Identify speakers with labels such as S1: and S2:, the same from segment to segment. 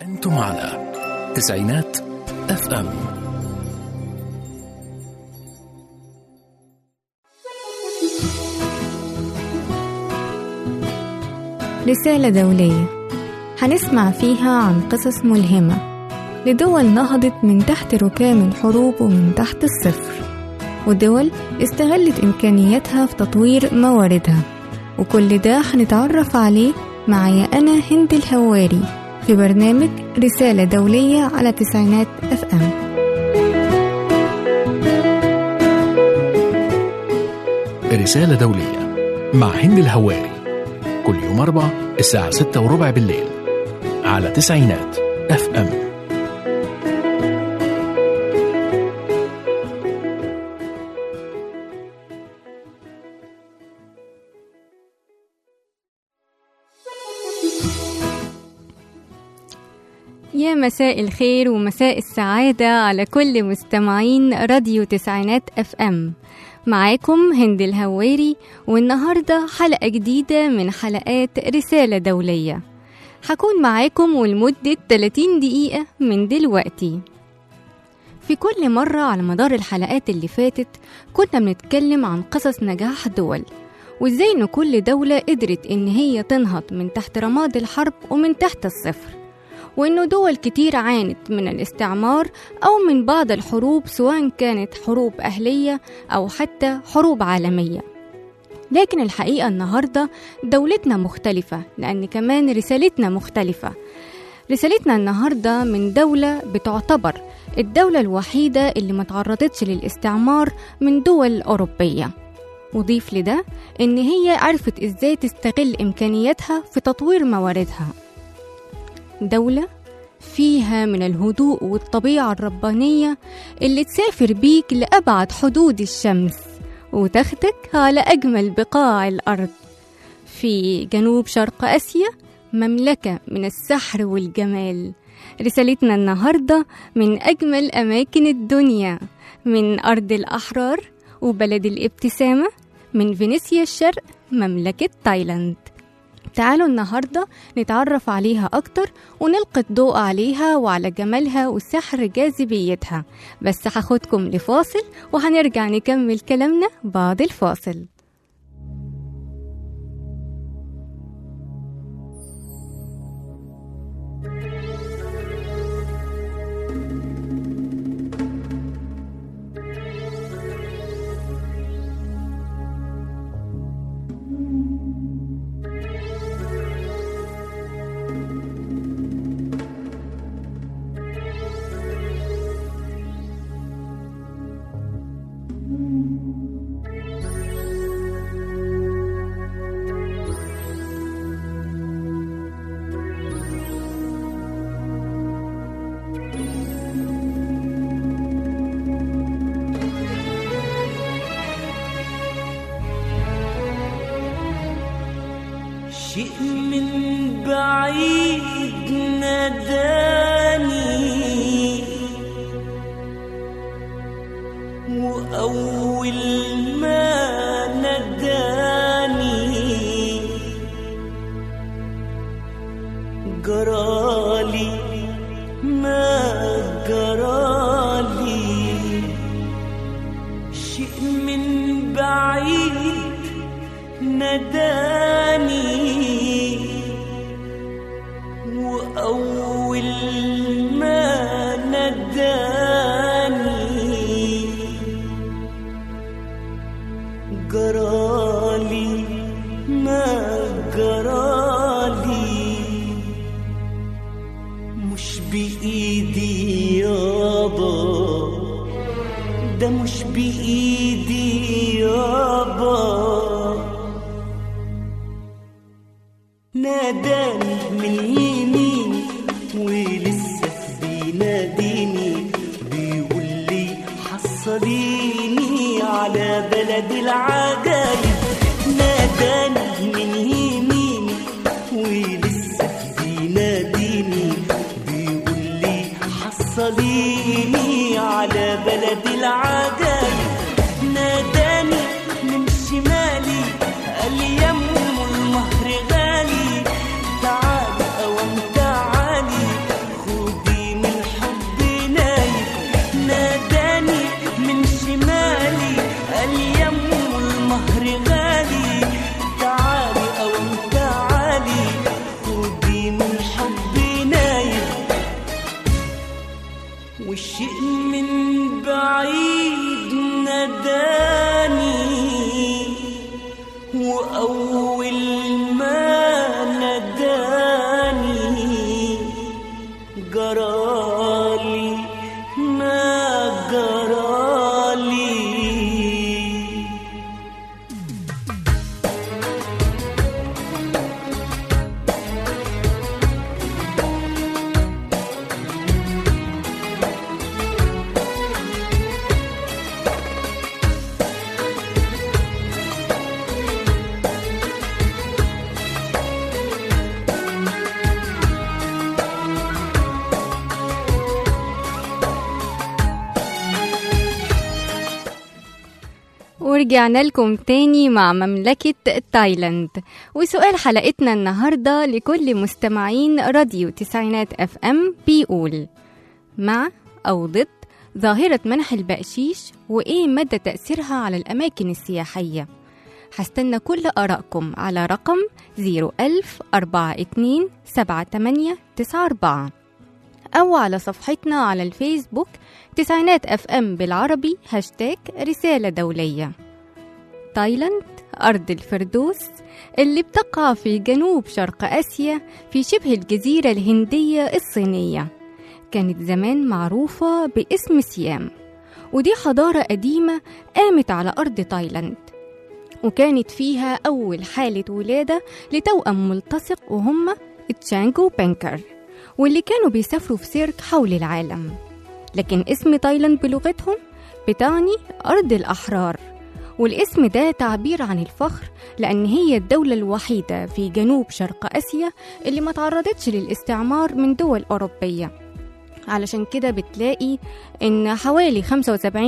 S1: أنتم على تسعينات اف ام
S2: رسالة دولية هنسمع فيها عن قصص ملهمة لدول نهضت من تحت ركام الحروب ومن تحت الصفر ودول استغلت إمكانياتها في تطوير مواردها وكل ده هنتعرف عليه معايا أنا هند الهواري في برنامج رسالة دولية على تسعينات اف ام
S1: رسالة دولية مع هند الهواري كل يوم أربع الساعة ستة وربع بالليل على تسعينات اف ام
S2: يا مساء الخير ومساء السعادة على كل مستمعين راديو تسعينات اف ام معاكم هند الهواري والنهاردة حلقة جديدة من حلقات رسالة دولية هكون معاكم ولمدة 30 دقيقة من دلوقتي في كل مرة على مدار الحلقات اللي فاتت كنا بنتكلم عن قصص نجاح دول وازاي ان كل دولة قدرت ان هي تنهض من تحت رماد الحرب ومن تحت الصفر وإنه دول كتير عانت من الاستعمار أو من بعض الحروب سواء كانت حروب أهلية أو حتى حروب عالمية لكن الحقيقة النهاردة دولتنا مختلفة لأن كمان رسالتنا مختلفة رسالتنا النهاردة من دولة بتعتبر الدولة الوحيدة اللي ما تعرضتش للاستعمار من دول أوروبية وضيف لده إن هي عرفت إزاي تستغل إمكانياتها في تطوير مواردها دولة فيها من الهدوء والطبيعة الربانية اللي تسافر بيك لأبعد حدود الشمس وتاخدك على أجمل بقاع الأرض في جنوب شرق آسيا مملكة من السحر والجمال رسالتنا النهاردة من أجمل أماكن الدنيا من أرض الأحرار وبلد الابتسامة من فينيسيا الشرق مملكة تايلاند تعالوا النهاردة نتعرف عليها أكتر ونلقي الضوء عليها وعلى جمالها وسحر جاذبيتها بس هاخدكم لفاصل وهنرجع نكمل كلامنا بعد الفاصل
S3: شيء من بعيد ناداني وأول ما ناداني جرالي ما جرالي شيء من بعيد ناداني وأول ما ناداني جرالي ما جرالي مش بإيدي يابا ده مش بإيدي يابا ناداني من يمين ولسه بيناديني بيقول لي حصليني على بلد العجايب ناداني من يمين ولسه بيناديني بيقول لي حصليني على بلد العجايب ناداني من شمالي قال لي يا ام المهر غالي تعالي اوام تعالي والشيء من بعيد ناداني وأول ما ناداني جرالي ما جرالي
S2: ورجعنا لكم تاني مع مملكة تايلاند وسؤال حلقتنا النهاردة لكل مستمعين راديو تسعينات اف ام بيقول مع أو ضد ظاهرة منح البقشيش وإيه مدى تأثيرها على الأماكن السياحية هستنى كل آرائكم على رقم 01042 أو على صفحتنا على الفيسبوك تسعينات اف ام بالعربي هاشتاج رسالة دولية تايلاند أرض الفردوس اللي بتقع في جنوب شرق آسيا في شبه الجزيرة الهندية الصينية كانت زمان معروفة باسم سيام ودي حضارة قديمة قامت على أرض تايلاند وكانت فيها أول حالة ولادة لتوأم ملتصق وهم تشانجو بانكر واللي كانوا بيسافروا في سيرك حول العالم لكن اسم تايلاند بلغتهم بتعني أرض الأحرار والاسم ده تعبير عن الفخر لأن هي الدولة الوحيدة في جنوب شرق آسيا اللي ما تعرضتش للاستعمار من دول أوروبية علشان كده بتلاقي إن حوالي 75%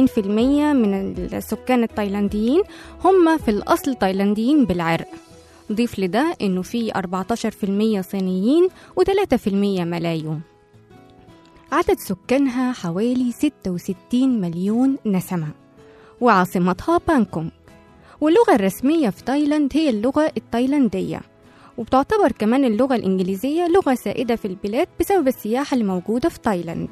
S2: من السكان التايلانديين هم في الأصل تايلانديين بالعرق ضيف لده إنه في 14% صينيين و3% ملايو عدد سكانها حوالي 66 مليون نسمة وعاصمتها بانكونج واللغة الرسمية في تايلاند هي اللغة التايلاندية وبتعتبر كمان اللغة الإنجليزية لغة سائدة في البلاد بسبب السياحة اللي موجودة في تايلاند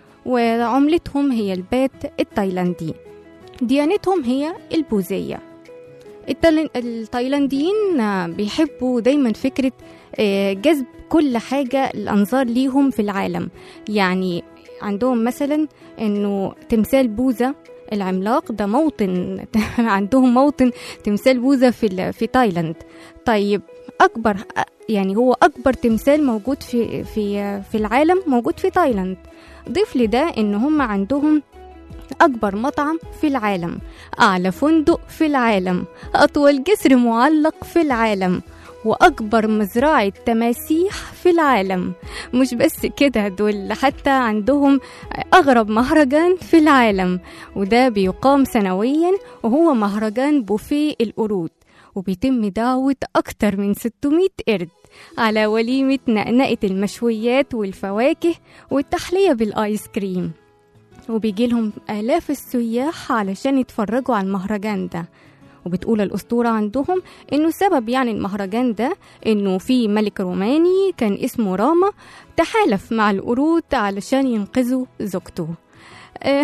S2: وعملتهم هي البات التايلاندي ديانتهم هي البوذية التايل- التايلانديين آه، بيحبوا دايما فكرة آه، جذب كل حاجة الأنظار ليهم في العالم يعني عندهم مثلا انه تمثال بوذا العملاق ده موطن عندهم موطن تمثال بوذا في ال- في تايلاند طيب اكبر يعني هو اكبر تمثال موجود في في في العالم موجود في تايلاند ضيف لده ان هم عندهم أكبر مطعم في العالم أعلى فندق في العالم أطول جسر معلق في العالم وأكبر مزرعة تماسيح في العالم مش بس كده دول حتى عندهم أغرب مهرجان في العالم وده بيقام سنويا وهو مهرجان بوفيه القرود وبيتم دعوة أكتر من 600 قرد على وليمة نقنقة المشويات والفواكه والتحلية بالآيس كريم وبيجي لهم آلاف السياح علشان يتفرجوا على المهرجان ده وبتقول الأسطورة عندهم إنه سبب يعني المهرجان ده إنه في ملك روماني كان اسمه راما تحالف مع القرود علشان ينقذوا زوجته آه،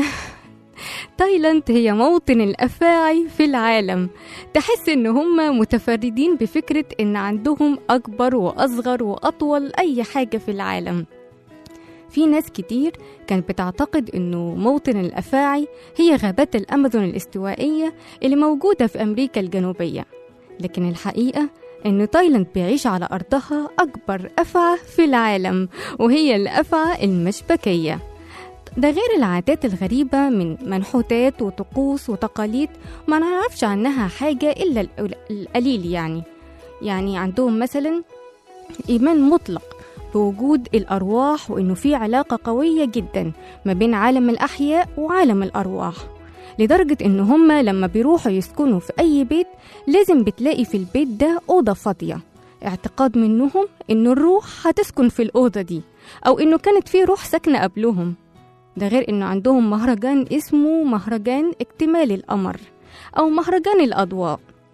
S2: تايلاند هي موطن الأفاعي في العالم تحس إن هم متفردين بفكرة إن عندهم أكبر وأصغر وأطول أي حاجة في العالم في ناس كتير كانت بتعتقد انه موطن الافاعي هي غابات الامازون الاستوائيه اللي موجوده في امريكا الجنوبيه لكن الحقيقه ان تايلاند بيعيش على ارضها اكبر افعى في العالم وهي الافعى المشبكيه ده غير العادات الغريبة من منحوتات وطقوس وتقاليد ما نعرفش عنها حاجة إلا القل- القليل يعني يعني عندهم مثلا إيمان مطلق بوجود الأرواح وإنه في علاقة قوية جدا ما بين عالم الأحياء وعالم الأرواح لدرجة إن هما لما بيروحوا يسكنوا في أي بيت لازم بتلاقي في البيت ده أوضة فاضية اعتقاد منهم إن الروح هتسكن في الأوضة دي أو إنه كانت في روح ساكنة قبلهم ده غير إنه عندهم مهرجان اسمه مهرجان اكتمال القمر أو مهرجان الأضواء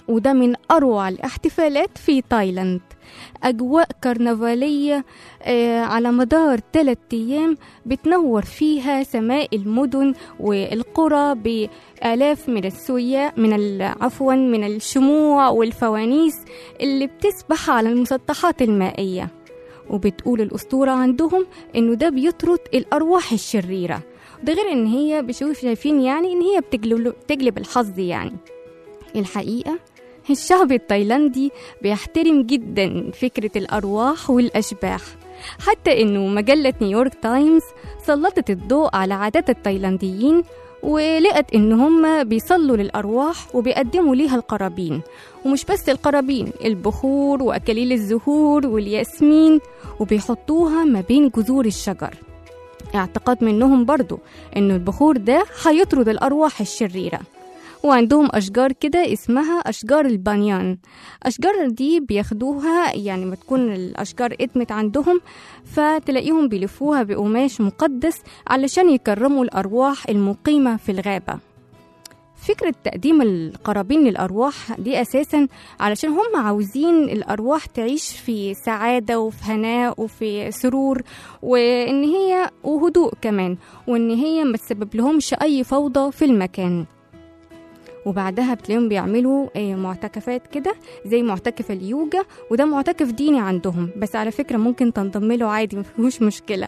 S2: وده من أروع الاحتفالات في تايلاند أجواء كرنفالية آه، على مدار ثلاثة أيام بتنور فيها سماء المدن والقرى بآلاف من السياح من ال- عفوا من الشموع والفوانيس اللي بتسبح على المسطحات المائية وبتقول الأسطورة عندهم إنه ده بيطرد الأرواح الشريرة ده غير إن هي بشوف شايفين يعني إن هي بتجلب, تجلب الحظ يعني الحقيقة الشعب التايلاندي بيحترم جدا فكرة الأرواح والأشباح حتى إنه مجلة نيويورك تايمز سلطت الضوء على عادات التايلانديين ولقت إن هم بيصلوا للأرواح وبيقدموا ليها القرابين ومش بس القرابين البخور وأكاليل الزهور والياسمين وبيحطوها ما بين جذور الشجر اعتقاد منهم برضو إن البخور ده هيطرد الأرواح الشريرة وعندهم أشجار كده اسمها أشجار البانيان أشجار دي بياخدوها يعني ما تكون الأشجار اتمت عندهم فتلاقيهم بيلفوها بقماش مقدس علشان يكرموا الأرواح المقيمة في الغابة فكرة تقديم القرابين للأرواح دي أساسا علشان هم عاوزين الأرواح تعيش في سعادة وفي هناء وفي سرور وإن هي وهدوء كمان وإن هي ما تسبب لهمش أي فوضى في المكان وبعدها بتلاقيهم بيعملوا آه، معتكفات كده زي معتكف اليوجا وده معتكف ديني عندهم بس على فكرة ممكن تنضم له عادي مفيهوش مشكلة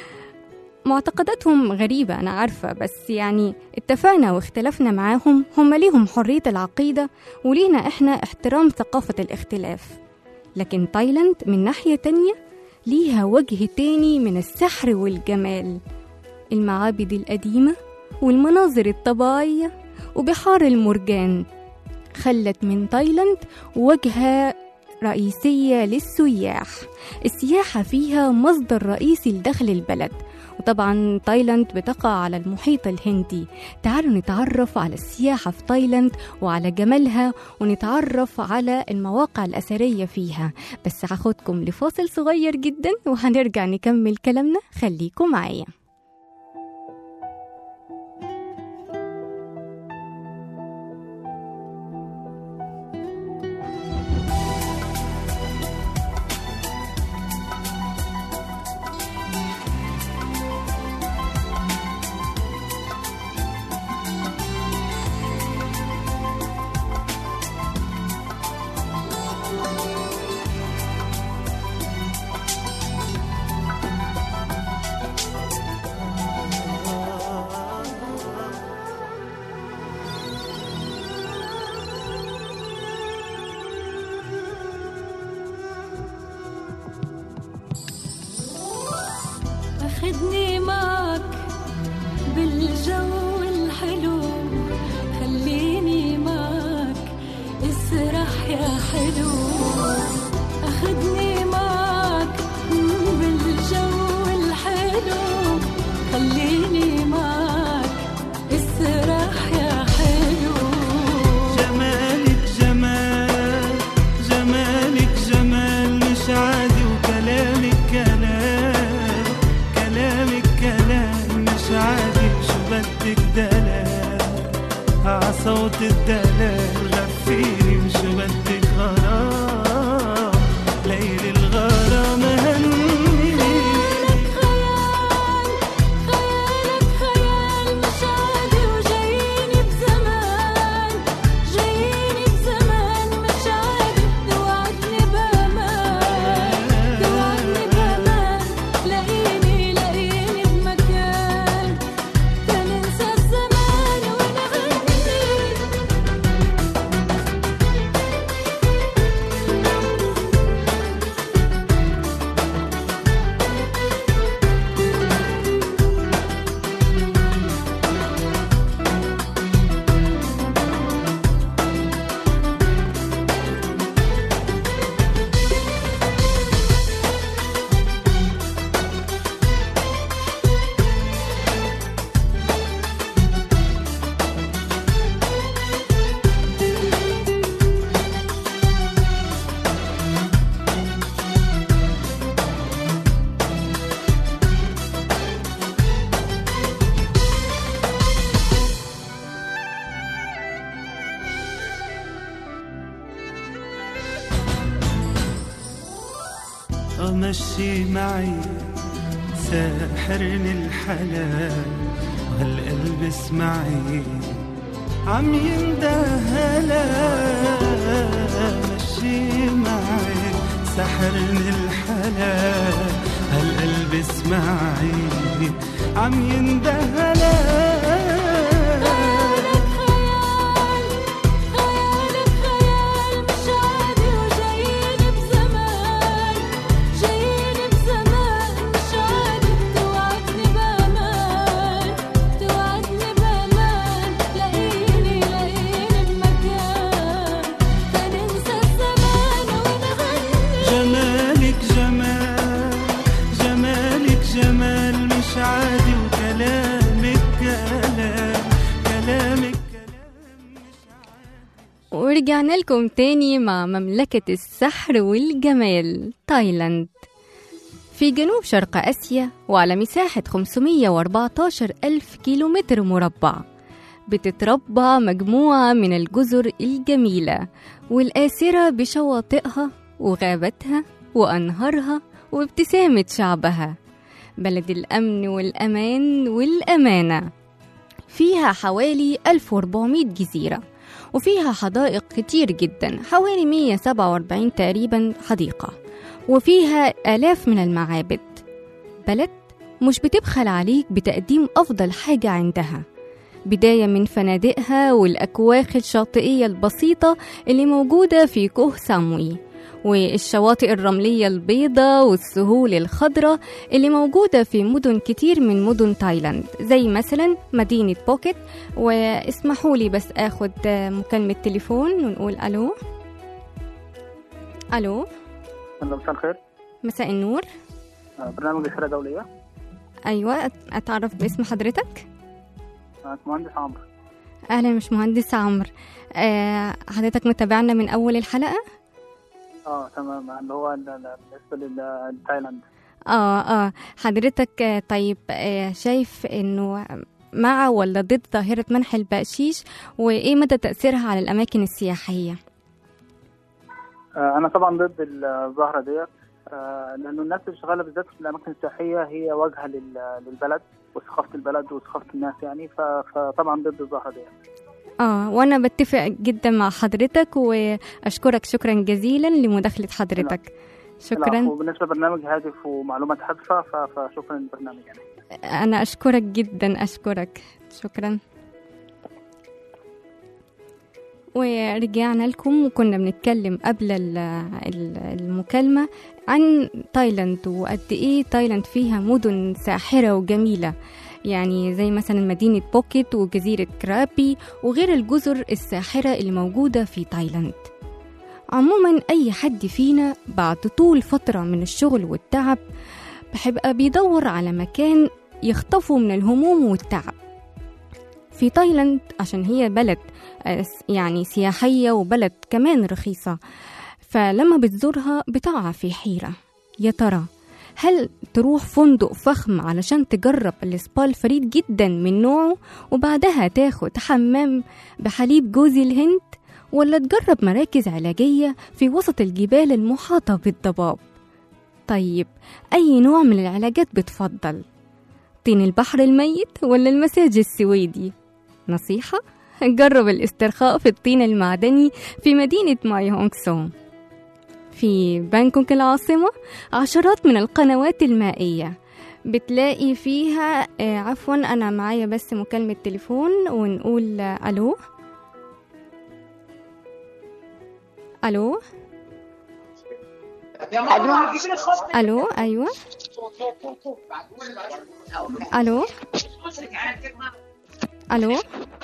S2: معتقداتهم غريبة أنا عارفة بس يعني اتفقنا واختلفنا معاهم هم ليهم حرية العقيدة ولينا إحنا احترام ثقافة الاختلاف لكن تايلاند من ناحية تانية ليها وجه تاني من السحر والجمال المعابد القديمة والمناظر الطبيعية وبحار المرجان خلت من تايلاند وجهة رئيسية للسياح السياحة فيها مصدر رئيسي لدخل البلد وطبعا تايلاند بتقع على المحيط الهندي تعالوا نتعرف على السياحة في تايلاند وعلى جمالها ونتعرف على المواقع الأثرية فيها بس هاخدكم لفاصل صغير جدا وهنرجع نكمل كلامنا خليكم معايا
S4: أخدني معك بالجو الحلو خليني معك اسرح يا حلو أخدني معك بالجو الحلو خليني معك اسرح يا حلو
S3: جمالك جمال جمالك جمال مش عادي وكلامك كلام كلامك كلام مش عادي شو بدك دلال عصوت الدلال غفيني وشو بدك غرام ليل الغرام هني
S4: خيال خيالك خيال مش عادي وجاييني بزمان جاييني بزمان مش عادي توعدني بأمان توعدني بأمان لاقيني لاقيني بمكان تننسى الزمان ونغني
S3: أمشي معي ساحرني الحلال وهالقلب اسمعي عم يندهلا مشي معي سحرني الحلال هالقلب اسمعي عم يندهلا
S4: خيالك خيال مش عادي وجايين بزمان جايين بزمان مش عادي توعدني بأمان توعدني بأمان لاقيني لاقيني بمكان فننسى الزمان ونغني
S3: جمالك جمال جمالك جمال مش عادي وكلامك كلام كلامك
S2: ورجعنا لكم تاني مع مملكة السحر والجمال تايلاند في جنوب شرق آسيا وعلى مساحة 514 ألف كيلومتر مربع بتتربع مجموعة من الجزر الجميلة والآسرة بشواطئها وغابتها وأنهارها وابتسامة شعبها بلد الأمن والأمان والأمانة فيها حوالي 1400 جزيرة وفيها حدائق كتير جدا حوالي 147 تقريبا حديقة وفيها آلاف من المعابد بلد مش بتبخل عليك بتقديم أفضل حاجة عندها بداية من فنادقها والأكواخ الشاطئية البسيطة اللي موجودة في كوه ساموي والشواطئ الرملية البيضاء والسهول الخضراء اللي موجودة في مدن كتير من مدن تايلاند زي مثلا مدينة بوكيت واسمحوا لي بس اخد مكالمة تليفون ونقول الو الو
S5: الله مساء الخير
S2: مساء النور
S5: آه، برنامج رسالة دولية
S2: ايوه أت- اتعرف باسم حضرتك
S5: أنا مهندس عمرو
S2: اهلا مش مهندس عمرو آه حضرتك متابعنا من اول الحلقة
S5: اه تمام اللي هو ال- ال- بالنسبة لل- لتايلاند
S2: اه اه حضرتك آه، طيب آه شايف انه مع ولا ضد ظاهرة منح البقشيش وايه مدى تأثيرها على الأماكن السياحية؟
S5: آه، أنا طبعا ضد الظاهرة ديت آه، لأنه الناس اللي شغالة بالذات في الأماكن السياحية هي واجهة لل- للبلد وثقافة البلد وثقافة الناس يعني ف- فطبعا ضد الظاهرة ديت
S2: اه وانا بتفق جدا مع حضرتك واشكرك شكرا جزيلا لمداخلة حضرتك شكرا
S5: العفو. بالنسبة لبرنامج هادف ومعلومات هادفة ف- فشكرا للبرنامج يعني
S2: انا اشكرك جدا اشكرك شكرا ورجعنا لكم وكنا بنتكلم قبل ال- ال- المكالمة عن تايلاند وقد ايه تايلاند فيها مدن ساحرة وجميلة يعني زي مثلا مدينة بوكيت وجزيرة كرابي وغير الجزر الساحرة اللي موجودة في تايلاند عموما أي حد فينا بعد طول فترة من الشغل والتعب بيبقى بيدور على مكان يخطفوا من الهموم والتعب في تايلاند عشان هي بلد آه، يعني سياحية وبلد كمان رخيصة فلما بتزورها بتقع في حيرة يا ترى هل تروح فندق فخم علشان تجرب السبا الفريد جدا من نوعه وبعدها تاخد حمام بحليب جوز الهند ولا تجرب مراكز علاجية في وسط الجبال المحاطة بالضباب طيب أي نوع من العلاجات بتفضل؟ طين البحر الميت ولا المساج السويدي؟ نصيحة؟ جرب الاسترخاء في الطين المعدني في مدينة ماي هونغ سو في بانكوك العاصمة عشرات من القنوات المائية بتلاقي فيها آه عفوا أنا معايا بس مكالمة تليفون ونقول آه ألو ألو ألو أيوة ألو ألو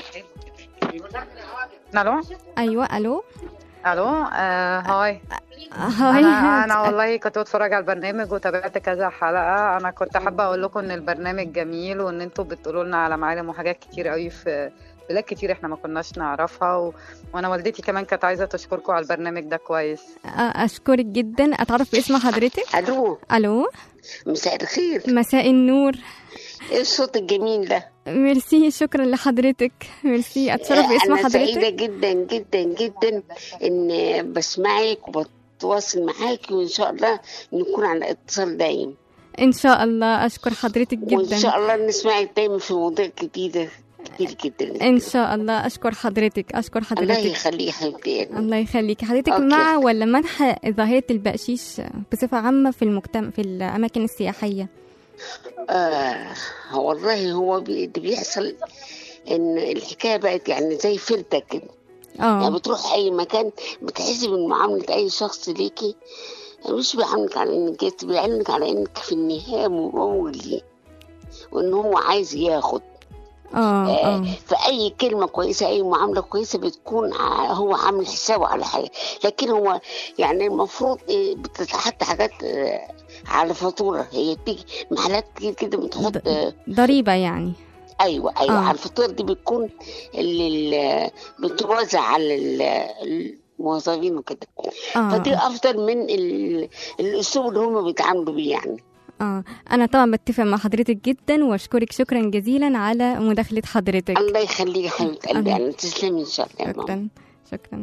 S6: الو
S2: أيوة ألو
S6: الو آه هاي
S2: هاي
S6: انا انا والله كنت بتفرج على البرنامج وتابعت كذا حلقه انا كنت حابه اقول لكم ان البرنامج جميل وان انتوا بتقولوا لنا على معالم وحاجات كتير قوي في بلاد كتير احنا ما كناش نعرفها و... وانا والدتي كمان كانت عايزه تشكركم على البرنامج ده كويس
S2: أشكرك جدا أتعرف باسم حضرتك
S7: الو
S2: ألو
S7: مساء الخير
S2: مساء النور
S7: ايه الصوت الجميل ده
S2: ميرسي شكرا لحضرتك ميرسي أتشرف باسم
S7: انا سعيده
S2: حضرتك
S7: جدا جدا جدا ان بسمعك وب- نتواصل معاكي وان شاء الله نكون على اتصال دايم
S2: ان شاء الله اشكر حضرتك
S7: وان
S2: جدا
S7: شاء الله نسمعك دايما في مواضيع جديده كتير جدا
S2: ان شاء الله اشكر حضرتك اشكر
S7: الله
S2: حضرتك
S7: يخليك يا حبيبتي
S2: الله يخليك حضرتك
S7: أوكي.
S2: مع ولا منح ظاهرة البقشيش بصفة عامة في المجتمع في الأماكن السياحية
S7: آه والله هو بي- اللي بيحصل ان الحكايه بقت يعني زي فلتة كده يعني
S2: اه
S7: بتروح اي مكان بتحسي من معامله اي شخص ليكي مش بيعاملك على انك جيت بيعاملك على انك في النهايه ممول ليه وان هو عايز ياخد
S2: اه
S7: آه،
S2: اه
S7: فأي كلمة كويسة أي معاملة كويسة بتكون ع- هو عامل حسابه على حاجة لكن هو يعني المفروض إيه، بتتحط حاجات آه، على فاتورة هي بتيجي محلات كتير كده بتحط آه،
S2: ضريبة يعني
S7: أيوة أيوة
S2: آه.
S7: على الفاتورة دي بتكون اللي اللي بتوزع على ال- الموظفين وكده
S2: اه
S7: فدي
S2: آه.
S7: أفضل من ال- الأسلوب اللي هم بيتعاملوا بيه يعني
S2: اه انا طبعا بتفق مع حضرتك جدا واشكرك شكرا جزيلا على مداخلة حضرتك
S7: الله يخليك يا حبيبة قلبي
S2: الله.
S7: يعني تسلمي إن شاء الله يا ماما.
S2: شكرا شكرا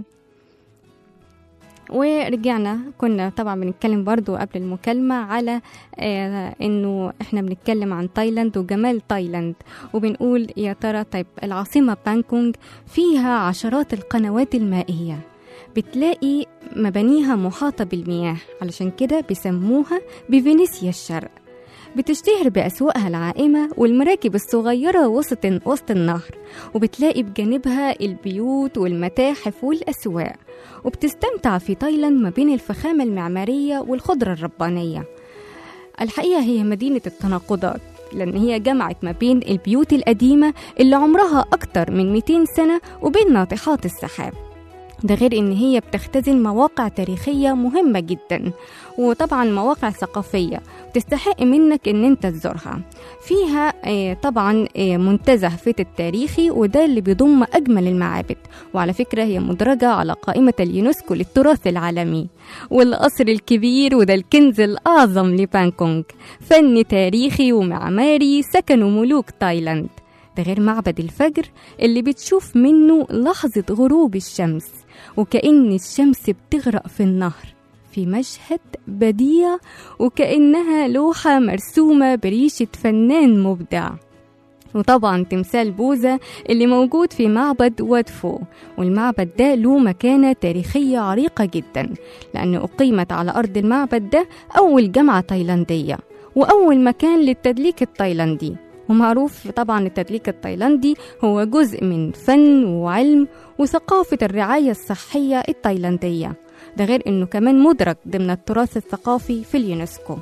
S2: ورجعنا كنا طبعا بنتكلم برضو قبل المكالمة على آه انه احنا بنتكلم عن تايلاند وجمال تايلاند وبنقول يا ترى طيب العاصمة بانكونج فيها عشرات القنوات المائية بتلاقي مبانيها محاطة بالمياه علشان كده بيسموها بفينيسيا الشرق بتشتهر بأسواقها العائمة والمراكب الصغيرة وسط وسط النهر وبتلاقي بجانبها البيوت والمتاحف والأسواق وبتستمتع في تايلاند ما بين الفخامة المعمارية والخضرة الربانية الحقيقة هي مدينة التناقضات لأن هي جمعت ما بين البيوت القديمة اللي عمرها أكتر من 200 سنة وبين ناطحات السحاب ده غير ان هي بتختزن مواقع تاريخية مهمة جدا وطبعا مواقع ثقافية تستحق منك ان انت تزورها فيها آه، طبعا آه، منتزه فيت التاريخي وده اللي بيضم اجمل المعابد وعلى فكرة هي مدرجة على قائمة اليونسكو للتراث العالمي والقصر الكبير وده الكنز الأعظم لبانكونج فن تاريخي ومعماري سكنوا ملوك تايلاند ده غير معبد الفجر اللي بتشوف منه لحظة غروب الشمس وكأن الشمس بتغرق في النهر في مشهد بديع وكأنها لوحة مرسومة بريشة فنان مبدع وطبعا تمثال بوذا اللي موجود في معبد وادفو والمعبد ده له مكانة تاريخية عريقة جدا لأن أقيمت على أرض المعبد ده أول جامعة تايلاندية وأول مكان للتدليك التايلاندي ومعروف طبعا التدليك التايلاندي هو جزء من فن وعلم وثقافة الرعاية الصحية التايلاندية ده غير انه كمان مدرج ضمن التراث الثقافي في اليونسكو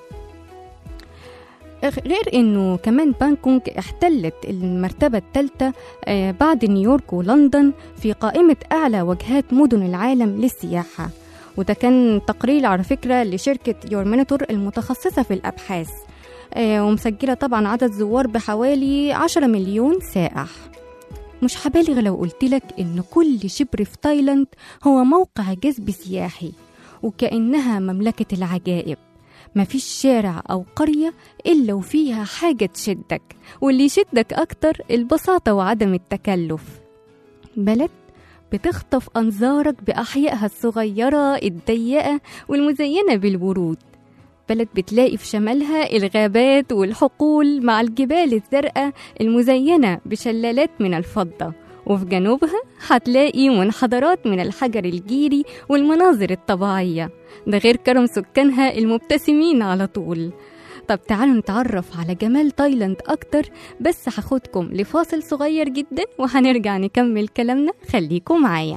S2: غير انه كمان بانكونج احتلت المرتبة الثالثة آه، بعد نيويورك ولندن في قائمة اعلى وجهات مدن العالم للسياحة وده كان تقرير على فكرة لشركة يورمينيتور المتخصصة في الأبحاث آه، ومسجلة طبعا عدد زوار بحوالي 10 مليون سائح مش هبالغ لو قلتلك إن كل شبر في تايلاند هو موقع جذب سياحي وكأنها مملكة العجائب مفيش شارع أو قرية إلا وفيها حاجة تشدك واللي يشدك أكتر البساطة وعدم التكلف بلد بتخطف أنظارك بأحيائها الصغيرة الضيقة والمزينة بالورود بلد بتلاقي في شمالها الغابات والحقول مع الجبال الزرقاء المزينة بشلالات من الفضة وفي جنوبها هتلاقي منحدرات من الحجر الجيري والمناظر الطبيعية ده غير كرم سكانها المبتسمين على طول طب تعالوا نتعرف على جمال تايلاند أكتر بس هاخدكم لفاصل صغير جدا وهنرجع نكمل كلامنا خليكم معايا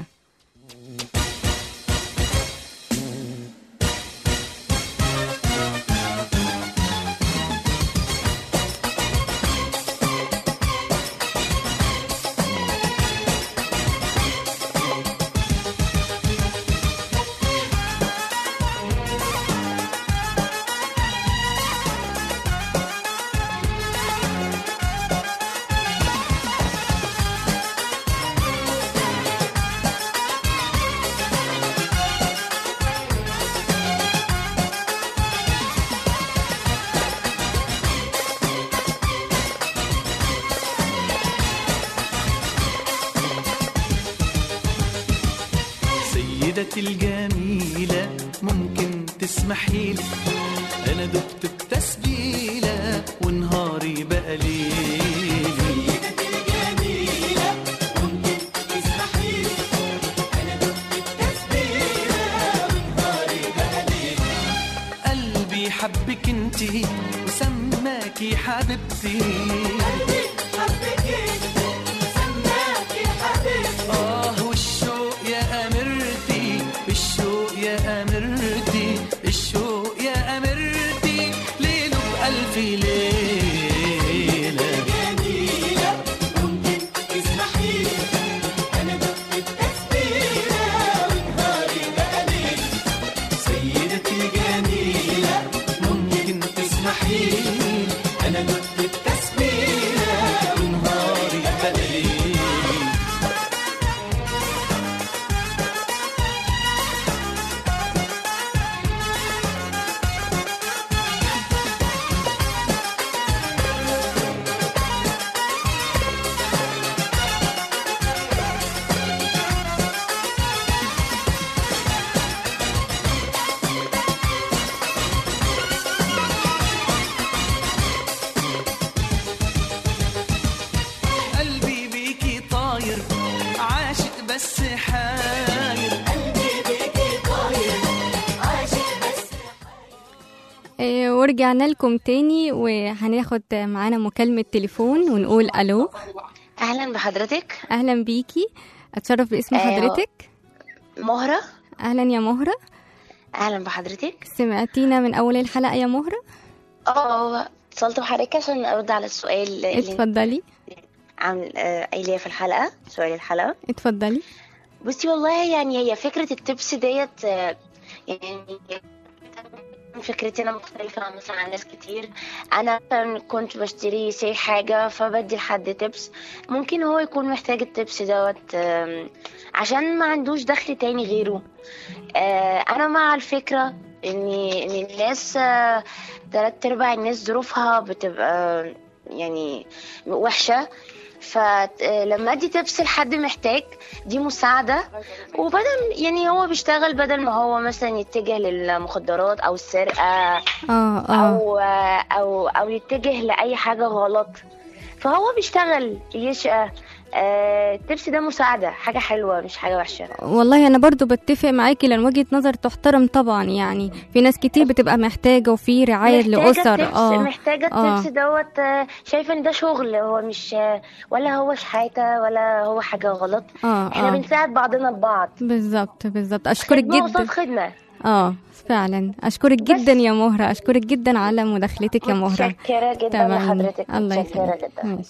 S3: سيدتي الجميلة ممكن تسمحيلي انا دقت بتسبيلة ونهاري بقى ليلي قلبي حبك انتي وسماكي حبيبتي آه والشوق يا أميرتي الشوق يا أميرتي الشوق يا أميرتي ليله بألف ليلة سيدتي الجميلة ممكن تسمحي أنا دقت التسبيلة ونهاري بقى ليل قلبي بيكي طاير عاشق بس حاير
S2: إيه، ورجعنا لكم تاني وهناخد معانا مكالمة تليفون ونقول ألو
S8: اهلا بحضرتك
S2: أهلا بيكي أتشرف باسم
S8: آه،
S2: حضرتك
S8: مهرة
S2: أهلا يا مهرة
S8: اهلا بحضرتك
S2: سمعتينا من أول الحلقة يا مهرة
S8: اه اتصلت بحضرتك عشان ارد على السؤال اللي
S2: اتفضلي
S8: عن آه، قايلاه في الحلقة سؤال الحلقة
S2: اتفضلي
S8: بصي والله يعني هي فكرة التبس ديت آه، يعني فكرتي انا مختلفة عن مثلا عن ناس كتير انا مثلا كنت بشتري سي حاجة فبدي لحد تبس ممكن هو يكون محتاج التبس دوت آم، عشان ما عندوش دخل تاني غيره آه، انا مع الفكرة ان ان الناس آه، تلات ارباع الناس ظروفها بتبقى يعني وحشة فلما ادي تبس لحد محتاج دي مساعدة وبدل يعني هو بيشتغل بدل ما هو مثلا يتجه للمخدرات او السرقة
S2: اه اه
S8: او او او يتجه لاي حاجة غلط فهو بيشتغل يشقى آه، التبس ده مساعدة حاجة حلوة مش حاجة وحشة
S2: والله انا برضو بتفق معاكي لان وجهة نظر تحترم طبعا يعني في ناس كتير بتبقى محتاجة وفي رعاية
S8: محتاجة
S2: لأسر
S8: التبس
S2: اه
S8: محتاجة
S2: آه.
S8: التبس دوت آه، شايفة ان ده شغل هو مش آه، ولا هو شحاتة ولا هو حاجة غلط
S2: اه
S8: احنا
S2: اه
S8: بنساعد بعضنا البعض
S2: بالظبط بالظبط اشكرك
S8: خدمة قصاد
S2: جدا
S8: خدمة
S2: اه فعلا اشكرك
S8: بس.
S2: جدا يا مهرة اشكرك جدا على مداخلتك يا مهرة
S8: متشكرة جدا
S2: تمام.
S8: لحضرتك
S2: الله
S8: متشكرة
S2: يخليك.
S8: جدا
S2: ماشي.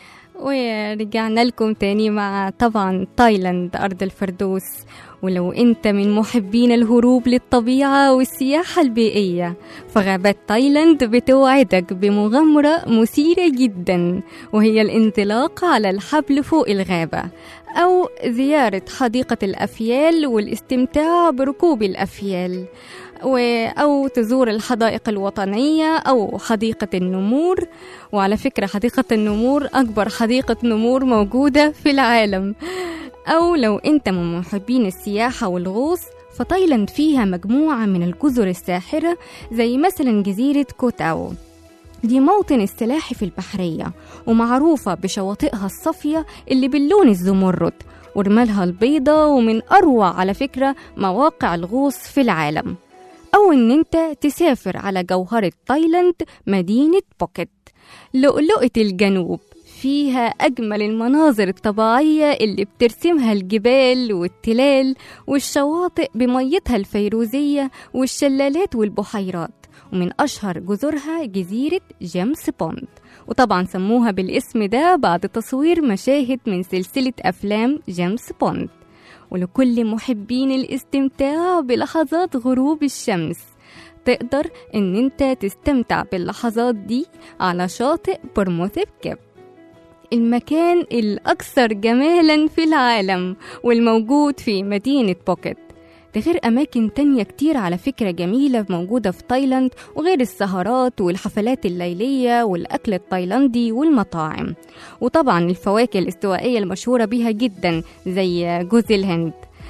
S2: ورجعنا لكم تاني مع طبعا تايلاند أرض الفردوس ولو أنت من محبين الهروب للطبيعة والسياحة البيئية فغابات تايلاند بتوعدك بمغامرة مثيرة جدا وهي الانطلاق على الحبل فوق الغابة أو زيارة حديقة الأفيال والاستمتاع بركوب الأفيال و- أو تزور الحدائق الوطنية أو حديقة النمور وعلى فكرة حديقة النمور أكبر حديقة نمور موجودة في العالم أو لو أنت من محبين السياحة والغوص فتايلاند فيها مجموعة من الجزر الساحرة زي مثلا جزيرة كوتاو دي موطن السلاحف البحرية ومعروفة بشواطئها الصافية اللي باللون الزمرد ورمالها البيضة ومن أروع على فكرة مواقع الغوص في العالم أو إن أنت تسافر على جوهرة تايلاند مدينة بوكيت لؤلؤة الجنوب فيها أجمل المناظر الطبيعية اللي بترسمها الجبال والتلال والشواطئ بميتها الفيروزية والشلالات والبحيرات ومن أشهر جزرها جزيرة جيمس بوند وطبعا سموها بالاسم ده بعد تصوير مشاهد من سلسلة أفلام جيمس بوند ولكل محبين الاستمتاع بلحظات غروب الشمس تقدر ان انت تستمتع باللحظات دي على شاطئ برموث بكاب المكان الأكثر جمالا في العالم والموجود في مدينة بوكيت ده غير أماكن تانية كتير على فكرة جميلة موجودة في تايلاند وغير السهرات والحفلات الليلية والأكل التايلاندي والمطاعم وطبعا الفواكه الاستوائية المشهورة بيها جدا زي جوز الهند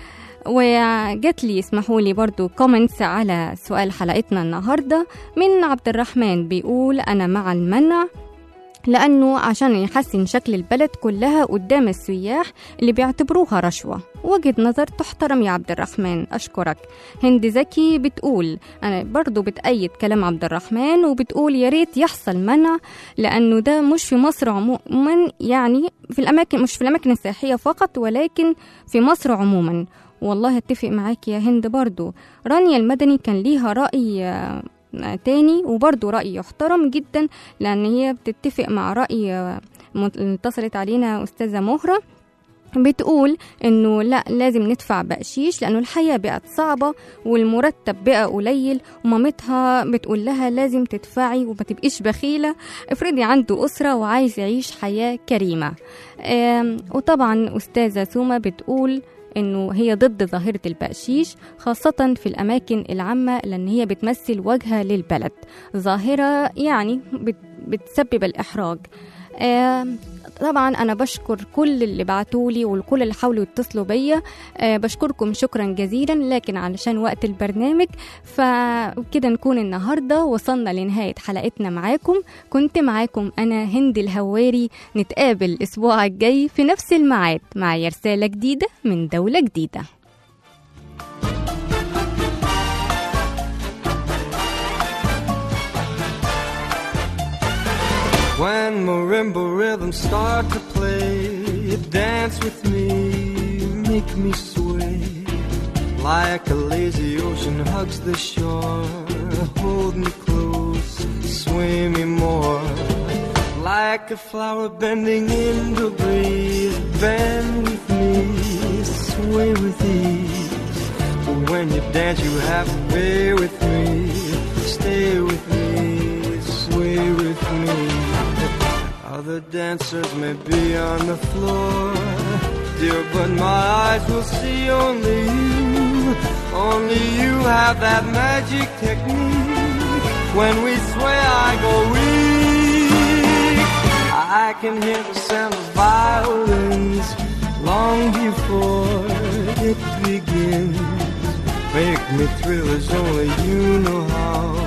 S2: وجات لي اسمحوا لي برضو كومنتس على سؤال حلقتنا النهاردة من عبد الرحمن بيقول أنا مع المنع لأنه عشان يحسن شكل البلد كلها قدام السياح اللي بيعتبروها رشوة وجهة نظر تحترم يا عبد الرحمن أشكرك هند زكي بتقول أنا برضو بتأيد كلام عبد الرحمن وبتقول يا ريت يحصل منع لأنه ده مش في مصر عموما يعني في الأماكن مش في الأماكن السياحية فقط ولكن في مصر عموما والله اتفق معاك يا هند برضو رانيا المدني كان ليها رأي آه، تاني وبرضه رأي يحترم جدا لأن هي بتتفق مع رأي آه، مت- اتصلت علينا أستاذة مهرة بتقول انه لا لازم ندفع بقشيش لانه الحياه بقت صعبه والمرتب بقى قليل ومامتها بتقول لها لازم تدفعي وما تبقيش بخيله افرضي عنده اسره وعايز يعيش حياه كريمه آم، وطبعا استاذه سوما بتقول انه هي ضد ظاهره البقشيش خاصه في الاماكن العامه لان هي بتمثل وجهه للبلد ظاهره يعني بت- بتسبب الاحراج آم، طبعا انا بشكر كل اللي بعتولي والكل اللي حاولوا يتصلوا بيا آه بشكركم شكرا جزيلا لكن علشان وقت البرنامج فكده نكون النهارده وصلنا لنهايه حلقتنا معاكم كنت معاكم انا هند الهواري نتقابل الاسبوع الجاي في نفس الميعاد مع رساله جديده من دوله جديده
S9: When marimba rhythms start to play, dance with me, make me sway. Like a lazy ocean hugs the shore, hold me close, sway me more. Like a flower bending in the breeze, bend with me, sway with ease. When you dance, you have to be with me, stay with me, sway with me. Other dancers may be on the floor, dear, but my eyes will see only you. Only you have that magic technique. When we sway, I go weak. I can hear the sound of violins long before it begins. Make me thrill as only you know how.